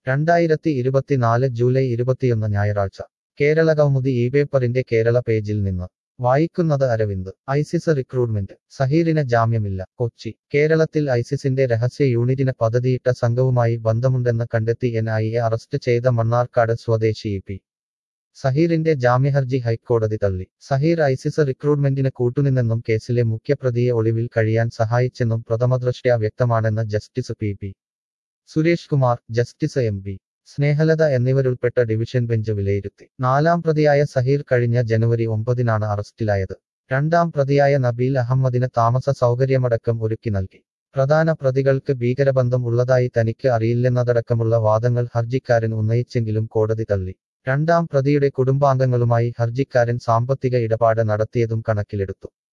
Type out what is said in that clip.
രണ്ടായിരത്തി ഇരുപത്തിനാല് ജൂലൈ ഇരുപത്തിയൊന്ന് ഞായറാഴ്ച കേരള കൗമുദി ഈ പേപ്പറിന്റെ കേരള പേജിൽ നിന്ന് വായിക്കുന്നത് അരവിന്ദ് ഐസിസ് റിക്രൂട്ട്മെന്റ് സഹീറിന് ജാമ്യമില്ല കൊച്ചി കേരളത്തിൽ ഐസിസിന്റെ രഹസ്യ യൂണിറ്റിന് പദ്ധതിയിട്ട സംഘവുമായി ബന്ധമുണ്ടെന്ന് കണ്ടെത്തി എൻ ഐ എ അറസ്റ്റ് ചെയ്ത മണ്ണാർക്കാട് സ്വദേശി ഇ പി സഹീറിന്റെ ജാമ്യഹർജി ഹൈക്കോടതി തള്ളി സഹീർ ഐസിസ് റിക്രൂട്ട്മെന്റിന് കൂട്ടുനിന്നെന്നും കേസിലെ മുഖ്യപ്രതിയെ ഒളിവിൽ കഴിയാൻ സഹായിച്ചെന്നും പ്രഥമദൃഷ്ട്യാ വ്യക്തമാണെന്ന് justice P P Suresh Kumar justice M P Snehalatha എന്നിവരുൾപ്പെട്ട ഡിവിഷൻ ബെഞ്ച് വിലയിരുത്തി നാലാം പ്രതിയായ സഹീർ കഴിഞ്ഞ ജനുവരി ഒമ്പതിനാണ് അറസ്റ്റിലായത് രണ്ടാം പ്രതിയായ നബീൽ അഹമ്മദിന് താമസ സൗകര്യമടക്കം ഒരുക്കി നൽകി പ്രധാന പ്രതികൾക്ക് ഭീകരബന്ധം ഉള്ളതായി തനിക്ക് അറിയില്ലെന്നതടക്കമുള്ള വാദങ്ങൾ ഹർജിക്കാരൻ ഉന്നയിച്ചെങ്കിലും കോടതി തള്ളി രണ്ടാം പ്രതിയുടെ കുടുംബാംഗങ്ങളുമായി ഹർജിക്കാരൻ സാമ്പത്തിക ഇടപാട് നടത്തിയതും കണക്കിലെടുത്തു